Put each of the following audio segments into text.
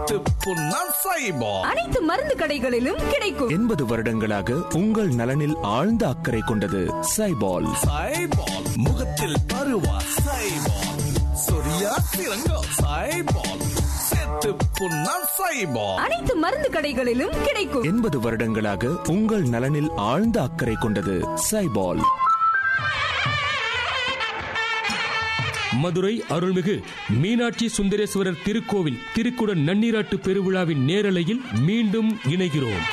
செத்து புண்ணா சைபால் அனைத்து மருந்து கடைகளிலும் கிடைக்கும் எண்பது வருடங்களாக உங்கள் நலனில் ஆழ்ந்த அக்கறை கொண்டது சைபால் சைபால் முகத்தில் பருவா சைபால் சொரியா சிறங்கோ சைபால் செத்து புண்ணா சைபால் அனைத்து மருந்து கடைகளிலும் கிடைக்கும் எண்பது வருடங்களாக உங்கள் நலனில் ஆழ்ந்த அக்கறை கொண்டது சைபால் மதுரை அருள்மிகு மீனாட்சி சுந்தரேஸ்வரர் திருக்கோவில் திருக்குட நன்னீராட்டு பெருவிழாவின் நேரலையில் மீண்டும் இணைகிறோம்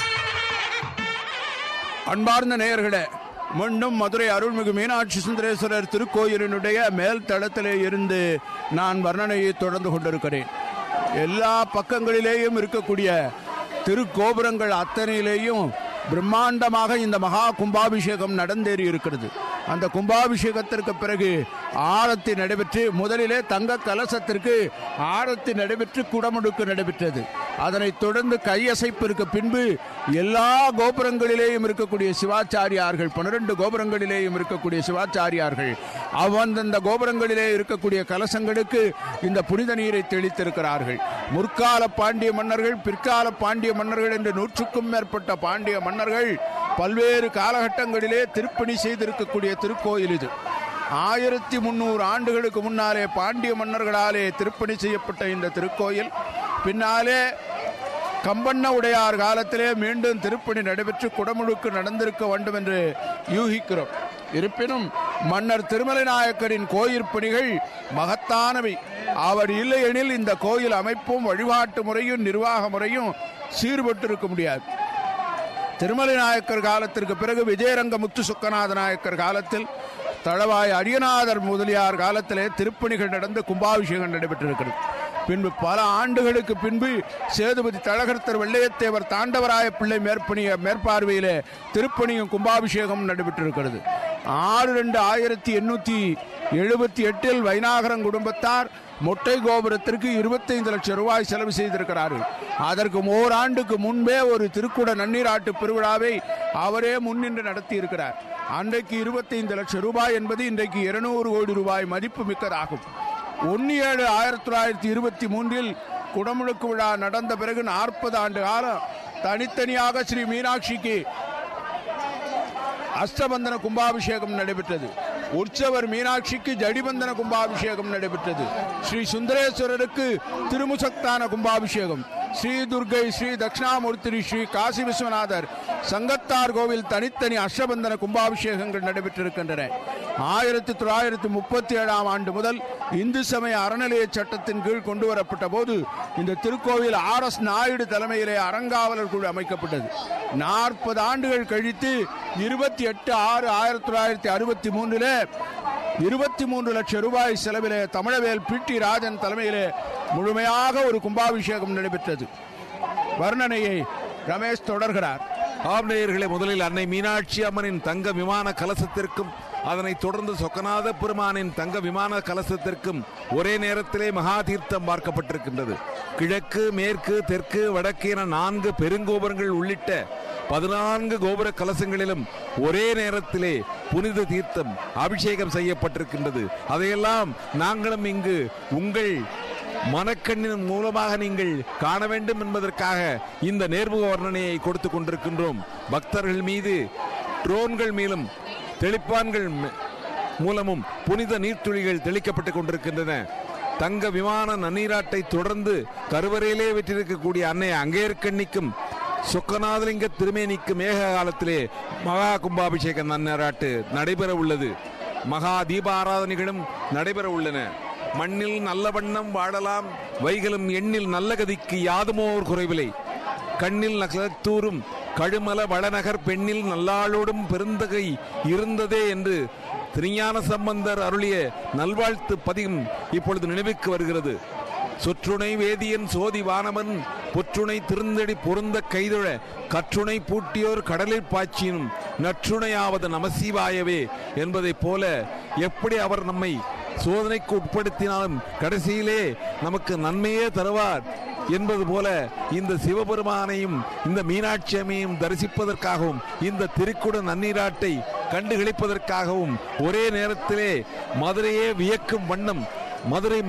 அன்பார்ந்த நேயர்களே மீண்டும் மதுரை அருள்மிகு மீனாட்சி சுந்தரேஸ்வரர் திருக்கோயிலினுடைய மேல் தளத்திலே இருந்து நான் வர்ணனையை தொடர்ந்து கொண்டிருக்கிறேன் எல்லா பக்கங்களிலேயும் இருக்கக்கூடிய திருக்கோபுரங்கள் அத்தனையிலேயும் பிரம்மாண்டமாக இந்த மகா கும்பாபிஷேகம் நடந்தேறி இருக்கிறது அந்த கும்பாபிஷேகத்திற்கு பிறகு ஆரத்தி நடைபெற்று முதலிலே தங்க கலசத்திற்கு ஆரத்தி நடைபெற்று குடமுடுக்கு நடைபெற்றது அதனைத் தொடர்ந்து கையசைப்பிற்கு பின்பு எல்லா கோபுரங்களிலேயும் இருக்கக்கூடிய சிவாச்சாரியார்கள் பன்னிரண்டு கோபுரங்களிலேயும் இருக்கக்கூடிய சிவாச்சாரியார்கள் அவ்வந்தந்த கோபுரங்களிலே இருக்கக்கூடிய கலசங்களுக்கு இந்த புனித நீரை தெளித்திருக்கிறார்கள் முற்கால பாண்டிய மன்னர்கள் பிற்கால பாண்டிய மன்னர்கள் என்று நூற்றுக்கும் மேற்பட்ட பாண்டிய மன்னர்கள் பல்வேறு காலகட்டங்களிலே திருப்பணி செய்திருக்கக்கூடிய திருக்கோயில் இது ஆயிரத்தி முன்னூறு ஆண்டுகளுக்கு முன்னாலே பாண்டிய மன்னர்களாலே திருப்பணி செய்யப்பட்ட இந்த திருக்கோயில் பின்னாலே கம்பண்ண உடையார் காலத்திலே மீண்டும் திருப்பணி நடைபெற்று குடமுழுக்கு நடந்திருக்க வேண்டும் என்று யூகிக்கிறோம் இருப்பினும் மன்னர் திருமலை நாயக்கரின் கோயில் பணிகள் மகத்தானவை அவர் இல்லையெனில் இந்த கோயில் அமைப்பும் வழிபாட்டு முறையும் நிர்வாக முறையும் சீர்பட்டிருக்க முடியாது திருமலை நாயக்கர் காலத்திற்கு பிறகு விஜயரங்க முத்து சுக்கநாத நாயக்கர் காலத்தில் தளவாய் அரியநாதர் முதலியார் காலத்திலே திருப்பணிகள் நடந்து கும்பாபிஷேகம் நடைபெற்றிருக்கிறது பின்பு பல ஆண்டுகளுக்கு பின்பு சேதுபதி தழகர்த்தர் வெள்ளையத்தேவர் தாண்டவராய பிள்ளை மேற்பணிய மேற்பார்வையிலே திருப்பணியும் கும்பாபிஷேகம் நடைபெற்றிருக்கிறது ஆறு ரெண்டு ஆயிரத்தி எண்ணூத்தி எழுபத்தி எட்டில் வைநாகரன் குடும்பத்தார் மொட்டை கோபுரத்திற்கு இருபத்தைந்து லட்சம் ரூபாய் செலவு செய்திருக்கிறார்கள் அதற்கு ஓராண்டுக்கு முன்பே ஒரு திருக்குட நன்னீராட்டு பெருவிழாவை அவரே முன்னின்று நடத்தி இருக்கிறார் அன்றைக்கு இருபத்தைந்து லட்சம் ரூபாய் என்பது இன்றைக்கு இருநூறு கோடி ரூபாய் மதிப்பு மிக்கதாகும் ஒன்னு ஏழு ஆயிரத்தி தொள்ளாயிரத்தி இருபத்தி மூன்றில் குடமுழுக்கு விழா நடந்த பிறகு நாற்பது ஆண்டு காலம் தனித்தனியாக ஸ்ரீ மீனாட்சிக்கு அஷ்டபந்தன கும்பாபிஷேகம் நடைபெற்றது உற்சவர் மீனாட்சிக்கு ஜடிபந்தன கும்பாபிஷேகம் நடைபெற்றது ஸ்ரீ சுந்தரேஸ்வரருக்கு திருமுசக்தான கும்பாபிஷேகம் ஸ்ரீ துர்கை ஸ்ரீ தட்சிணாமூர்த்தி ஸ்ரீ காசி விஸ்வநாதர் சங்கத்தார் கோவில் தனித்தனி அஷ்டபந்தன கும்பாபிஷேகங்கள் நடைபெற்றிருக்கின்றன ஆயிரத்தி தொள்ளாயிரத்தி முப்பத்தி ஏழாம் ஆண்டு முதல் இந்து சமய அறநிலைய சட்டத்தின் கீழ் கொண்டு வரப்பட்ட போது இந்த திருக்கோவில் ஆர் எஸ் நாயுடு தலைமையிலே அறங்காவலர் குழு அமைக்கப்பட்டது நாற்பது ஆண்டுகள் கழித்து இருபத்தி எட்டு ஆறு ஆயிரத்தி தொள்ளாயிரத்தி அறுபத்தி மூன்றிலே இருபத்தி மூன்று லட்சம் ரூபாய் செலவிலே தமிழவேல் பி டி ராஜன் தலைமையிலே முழுமையாக ஒரு கும்பாபிஷேகம் நடைபெற்றது வர்ணனையை ரமேஷ் தொடர்கிறார் ஆம் நேயர்களே முதலில் அன்னை மீனாட்சி அம்மனின் தங்க விமான கலசத்திற்கும் அதனைத் தொடர்ந்து சொக்கநாத பெருமானின் தங்க விமான கலசத்திற்கும் ஒரே நேரத்திலே மகா தீர்த்தம் பார்க்கப்பட்டிருக்கின்றது கிழக்கு மேற்கு தெற்கு வடக்கு என நான்கு பெருங்கோபுரங்கள் உள்ளிட்ட பதினான்கு கோபுர கலசங்களிலும் ஒரே நேரத்திலே புனித தீர்த்தம் அபிஷேகம் செய்யப்பட்டிருக்கின்றது அதையெல்லாம் நாங்களும் இங்கு உங்கள் மனக்கண்ணின் மூலமாக நீங்கள் காண வேண்டும் என்பதற்காக இந்த நேர்முக வர்ணனையை கொடுத்து கொண்டிருக்கின்றோம் பக்தர்கள் மீது ட்ரோன்கள் மேலும் தெளிப்பான்கள் ம- மூலமும் புனித நீர்த்துளிகள் தெளிக்கப்பட்டுக் கொண்டிருக்கின்றன தங்க விமான நன்னீராட்டை தொடர்ந்து கருவறையிலே வெற்றிருக்கக்கூடிய அன்னை அங்கேற்கண்ணிக்கும் சொக்கநாதலிங்க திருமேனிக்கும் ஏக காலத்திலே மகா கும்பாபிஷேக நன்னீராட்டு நடைபெற உள்ளது மகா தீப ஆராதனைகளும் நடைபெற உள்ளன மண்ணில் நல்ல வண்ணம் வாழலாம் வைகளும் எண்ணில் நல்ல கதிக்கு யாதுமோர் குறைவில்லை கண்ணில் நகலத்தூரும் கழுமல வளநகர் பெண்ணில் நல்லாளோடும் பெருந்தகை இருந்ததே என்று திருஞான சம்பந்தர் அருளிய நல்வாழ்த்து பதிகம் இப்பொழுது நினைவுக்கு வருகிறது சொற்றுணை வேதியன் சோதி வானவன் பொற்றுணை திருந்தடி பொருந்த கைதொழ கற்றுணை பூட்டியோர் கடலில் பாய்ச்சினும் நற்றுணையாவது நமசிவாயவே என்பதைப் போல எப்படி அவர் நம்மை சோதனைக்கு உட்படுத்தினாலும் கடைசியிலே நமக்கு நன்மையே தருவார் என்பது போல இந்த சிவபெருமானையும் இந்த மீனாட்சி அம்மையும் தரிசிப்பதற்காகவும் இந்த திருக்குட நன்னீராட்டை கண்டுகளிப்பதற்காகவும் ஒரே நேரத்திலே மதுரையே வியக்கும் வண்ணம் மதுரை